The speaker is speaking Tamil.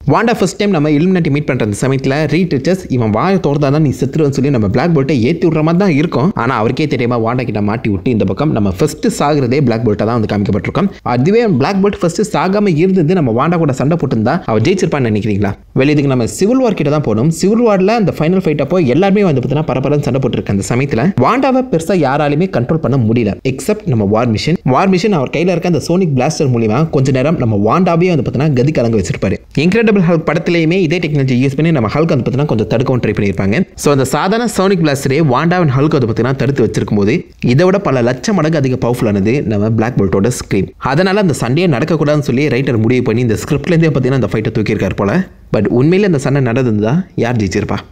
வாண்டா ஃபர்ஸ்ட் டைம் நம்ம இலுமினாட்டி மீட் பண்ணுற அந்த சமயத்தில் ரீட் ரிச்சர்ஸ் இவன் வாயை தோறதா தான் நீ செத்துருன்னு சொல்லி நம்ம பிளாக் போல்ட்டை ஏற்றி விட்ற மாதிரி தான் இருக்கும் ஆனால் அவருக்கே தெரியாம வாண்டா கிட்ட மாட்டி விட்டு இந்த பக்கம் நம்ம ஃபர்ஸ்ட் சாகுறதே பிளாக் போல்ட்டாக தான் வந்து காமிக்கப்பட்டிருக்கோம் அதுவே பிளாக் போல்ட் ஃபர்ஸ்ட் சாகாம இருந்தது நம்ம வாண்டா கூட சண்டை போட்டிருந்தா அவர் ஜெயிச்சிருப்பான்னு நினைக்கிறீங்களா வெளியே இதுக்கு நம்ம சிவில் வார் கிட்ட தான் போகணும் சிவில் வாரில் அந்த ஃபைனல் ஃபைட் அப்போ எல்லாருமே வந்து பார்த்தீங்கன்னா பரபரன்னு சண்டை போட்டுருக்க அந்த சமயத்தில் வாண்டாவை பெருசாக யாராலையுமே கண்ட்ரோல் பண்ண முடியல எக்ஸப்ட் நம்ம வார் மிஷின் வார் மிஷின் அவர் கையில் இருக்க அந்த சோனிக் பிளாஸ்டர் மூலியமா கொஞ்ச நேரம் நம்ம வாண்டாவே வந்து பார்த்தீங்கன்னா கதி கலங்க வச்சிருப்பாரு இன்கிரெடிபிள் ஹல்க் படத்திலேயுமே இதே டெக்னாலஜி யூஸ் பண்ணி நம்ம ஹல்க் வந்து பார்த்தீங்கன்னா கொஞ்சம் தடுக்கவும் ட்ரை பண்ணியிருப்பாங்க ஸோ அந்த சாதாரண சோனிக் பிளாஸ்டரே வாண்டாவின் ஹல்க் வந்து பார்த்தீங்கன்னா தடுத்து வச்சிருக்கும் போது இதை விட பல லட்சம் மடங்கு அதிக பவர்ஃபுல்லானது நம்ம பிளாக் போல்ட்டோட ஸ்க்ரீம் அதனால அந்த சண்டையே நடக்கக்கூடாதுன்னு சொல்லி ரைட்டர் முடிவு பண்ணி இந்த ஸ்கிரிப்ட்லேருந்தே பார்த்தீங்கன்னா அந்த ஃபைட்டை தூக்கியிருக்காரு போல பட் உண்மையிலே அந்த சண்டை நடந்திருந்தா யார் ஜெயிச்சிருப்பா